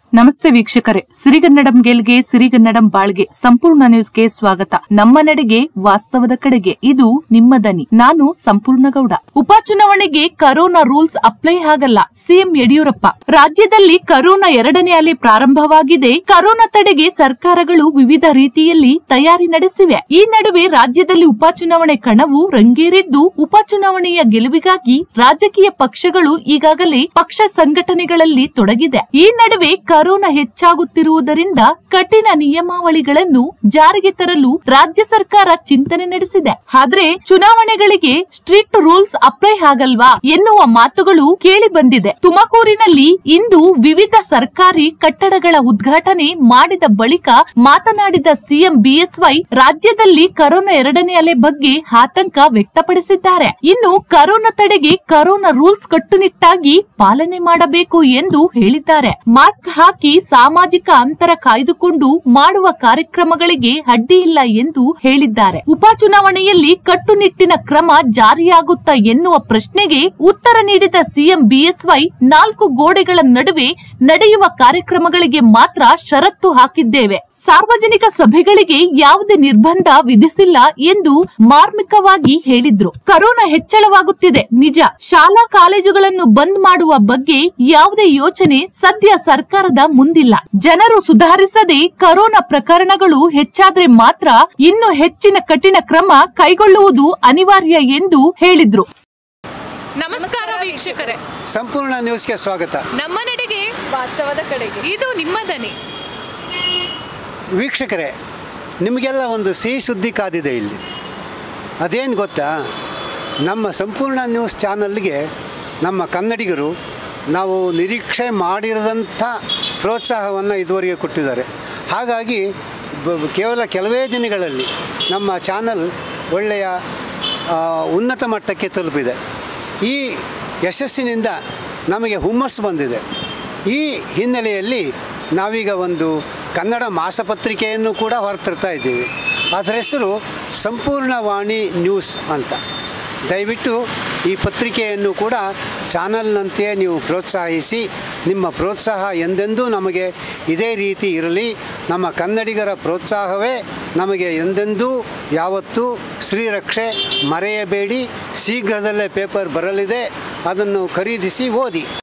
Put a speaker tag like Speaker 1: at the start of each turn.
Speaker 1: ನಮಸ್ತೆ ವೀಕ್ಷಕರೇ ಸಿರಿಗನ್ನಡಂ ಗೆಲ್ಗೆ ಸಿರಿಗನ್ನಡಂ ಬಾಳ್ಗೆ ಸಂಪೂರ್ಣ ನ್ಯೂಸ್ಗೆ ಸ್ವಾಗತ ನಮ್ಮ ನಡೆಗೆ ವಾಸ್ತವದ ಕಡೆಗೆ ಇದು ನಿಮ್ಮ ದನಿ ನಾನು ಸಂಪೂರ್ಣ ಗೌಡ ಉಪಚುನಾವಣೆಗೆ ಕರೋನಾ ರೂಲ್ಸ್ ಅಪ್ಲೈ ಆಗಲ್ಲ ಸಿಎಂ ಯಡಿಯೂರಪ್ಪ ರಾಜ್ಯದಲ್ಲಿ ಕರೋನಾ ಎರಡನೇ ಅಲೆ ಪ್ರಾರಂಭವಾಗಿದೆ ಕರೋನಾ ತಡೆಗೆ ಸರ್ಕಾರಗಳು ವಿವಿಧ ರೀತಿಯಲ್ಲಿ ತಯಾರಿ ನಡೆಸಿವೆ ಈ ನಡುವೆ ರಾಜ್ಯದಲ್ಲಿ ಉಪಚುನಾವಣೆ ಕಣವು ರಂಗೇರಿದ್ದು ಉಪಚುನಾವಣೆಯ ಗೆಲುವಿಗಾಗಿ ರಾಜಕೀಯ ಪಕ್ಷಗಳು ಈಗಾಗಲೇ ಪಕ್ಷ ಸಂಘಟನೆಗಳಲ್ಲಿ ತೊಡಗಿದೆ ಈ ನಡುವೆ ಕರೋನಾ ಹೆಚ್ಚಾಗುತ್ತಿರುವುದರಿಂದ ಕಠಿಣ ನಿಯಮಾವಳಿಗಳನ್ನು ಜಾರಿಗೆ ತರಲು ರಾಜ್ಯ ಸರ್ಕಾರ ಚಿಂತನೆ ನಡೆಸಿದೆ ಆದ್ರೆ ಚುನಾವಣೆಗಳಿಗೆ ಸ್ಟ್ರಿಕ್ಟ್ ರೂಲ್ಸ್ ಅಪ್ಲೈ ಆಗಲ್ವಾ ಎನ್ನುವ ಮಾತುಗಳು ಕೇಳಿ ಬಂದಿದೆ ತುಮಕೂರಿನಲ್ಲಿ ಇಂದು ವಿವಿಧ ಸರ್ಕಾರಿ ಕಟ್ಟಡಗಳ ಉದ್ಘಾಟನೆ ಮಾಡಿದ ಬಳಿಕ ಮಾತನಾಡಿದ ಸಿಎಂ ಬಿಎಸ್ವೈ ರಾಜ್ಯದಲ್ಲಿ ಕರೋನಾ ಎರಡನೇ ಅಲೆ ಬಗ್ಗೆ ಆತಂಕ ವ್ಯಕ್ತಪಡಿಸಿದ್ದಾರೆ ಇನ್ನು ಕರೋನಾ ತಡೆಗೆ ಕರೋನಾ ರೂಲ್ಸ್ ಕಟ್ಟುನಿಟ್ಟಾಗಿ ಪಾಲನೆ ಮಾಡಬೇಕು ಎಂದು ಹೇಳಿದ್ದಾರೆ ಮಾಸ್ಕ್ ಹಾಕಿ ಸಾಮಾಜಿಕ ಅಂತರ ಕಾಯ್ದುಕೊಂಡು ಮಾಡುವ ಕಾರ್ಯಕ್ರಮಗಳಿಗೆ ಅಡ್ಡಿ ಇಲ್ಲ ಎಂದು ಹೇಳಿದ್ದಾರೆ ಉಪಚುನಾವಣೆಯಲ್ಲಿ ಕಟ್ಟುನಿಟ್ಟಿನ ಕ್ರಮ ಜಾರಿಯಾಗುತ್ತಾ ಎನ್ನುವ ಪ್ರಶ್ನೆಗೆ ಉತ್ತರ ನೀಡಿದ ಸಿಎಂ ಬಿಎಸ್ವೈ ನಾಲ್ಕು ಗೋಡೆಗಳ ನಡುವೆ ನಡೆಯುವ ಕಾರ್ಯಕ್ರಮಗಳಿಗೆ ಮಾತ್ರ ಷರತ್ತು ಹಾಕಿದ್ದೇವೆ ಸಾರ್ವಜನಿಕ ಸಭೆಗಳಿಗೆ ಯಾವುದೇ ನಿರ್ಬಂಧ ವಿಧಿಸಿಲ್ಲ ಎಂದು ಮಾರ್ಮಿಕವಾಗಿ ಹೇಳಿದ್ರು ಕರೋನಾ ಹೆಚ್ಚಳವಾಗುತ್ತಿದೆ ನಿಜ ಶಾಲಾ ಕಾಲೇಜುಗಳನ್ನು ಬಂದ್ ಮಾಡುವ ಬಗ್ಗೆ ಯಾವುದೇ ಯೋಚನೆ ಸದ್ಯ ಸರ್ಕಾರದ ಮುಂದಿಲ್ಲ ಜನರು ಸುಧಾರಿಸದೆ ಕರೋನಾ ಪ್ರಕರಣಗಳು ಹೆಚ್ಚಾದ್ರೆ ಮಾತ್ರ ಇನ್ನು ಹೆಚ್ಚಿನ ಕಠಿಣ ಕ್ರಮ ಕೈಗೊಳ್ಳುವುದು ಅನಿವಾರ್ಯ ಎಂದು ಹೇಳಿದ್ರು
Speaker 2: ನಮಸ್ಕಾರ ವೀಕ್ಷಕರೇ
Speaker 3: ಸಂಪೂರ್ಣ ನ್ಯೂಸ್ಗೆ ಸ್ವಾಗತ
Speaker 2: ನಮ್ಮ ನಡೆಗೆ ವಾಸ್ತವದ ಕಡೆಗೆ ಇದು ನಿಮ್ಮ ದನಿ
Speaker 3: ವೀಕ್ಷಕರೇ ನಿಮಗೆಲ್ಲ ಒಂದು ಸಿಹಿ ಸುದ್ದಿ ಕಾದಿದೆ ಇಲ್ಲಿ ಅದೇನು ಗೊತ್ತಾ ನಮ್ಮ ಸಂಪೂರ್ಣ ನ್ಯೂಸ್ ಚಾನಲ್ಗೆ ನಮ್ಮ ಕನ್ನಡಿಗರು ನಾವು ನಿರೀಕ್ಷೆ ಮಾಡಿರದಂಥ ಪ್ರೋತ್ಸಾಹವನ್ನು ಇದುವರೆಗೆ ಕೊಟ್ಟಿದ್ದಾರೆ ಹಾಗಾಗಿ ಬ- ಕೇವಲ ಕೆಲವೇ ದಿನಗಳಲ್ಲಿ ನಮ್ಮ ಚಾನಲ್ ಒಳ್ಳೆಯ ಆ, ಉನ್ನತ ಮಟ್ಟಕ್ಕೆ ತಲುಪಿದೆ ಈ ಯಶಸ್ಸಿನಿಂದ ನಮಗೆ ಹುಮ್ಮಸ್ಸು ಬಂದಿದೆ ಈ ಹಿನ್ನೆಲೆಯಲ್ಲಿ ನಾವೀಗ ಒಂದು ಕನ್ನಡ ಮಾಸಪತ್ರಿಕೆಯನ್ನು ಕೂಡ ಹೊರತರ್ತಾ ಇದ್ದೀವಿ ಅದರ ಹೆಸರು ಸಂಪೂರ್ಣವಾಣಿ ನ್ಯೂಸ್ ಅಂತ ದಯವಿಟ್ಟು ಈ ಪತ್ರಿಕೆಯನ್ನು ಕೂಡ ಚಾನಲ್ನಂತೆಯೇ ನೀವು ಪ್ರೋತ್ಸಾಹಿಸಿ ನಿಮ್ಮ ಪ್ರೋತ್ಸಾಹ ಎಂದೆಂದೂ ನಮಗೆ ಇದೇ ರೀತಿ ಇರಲಿ ನಮ್ಮ ಕನ್ನಡಿಗರ ಪ್ರೋತ್ಸಾಹವೇ ನಮಗೆ ಎಂದೆಂದೂ ಯಾವತ್ತೂ ಶ್ರೀರಕ್ಷೆ ಮರೆಯಬೇಡಿ ಶೀಘ್ರದಲ್ಲೇ ಪೇಪರ್ ಬರಲಿದೆ ಅದನ್ನು ಖರೀದಿಸಿ ಓದಿ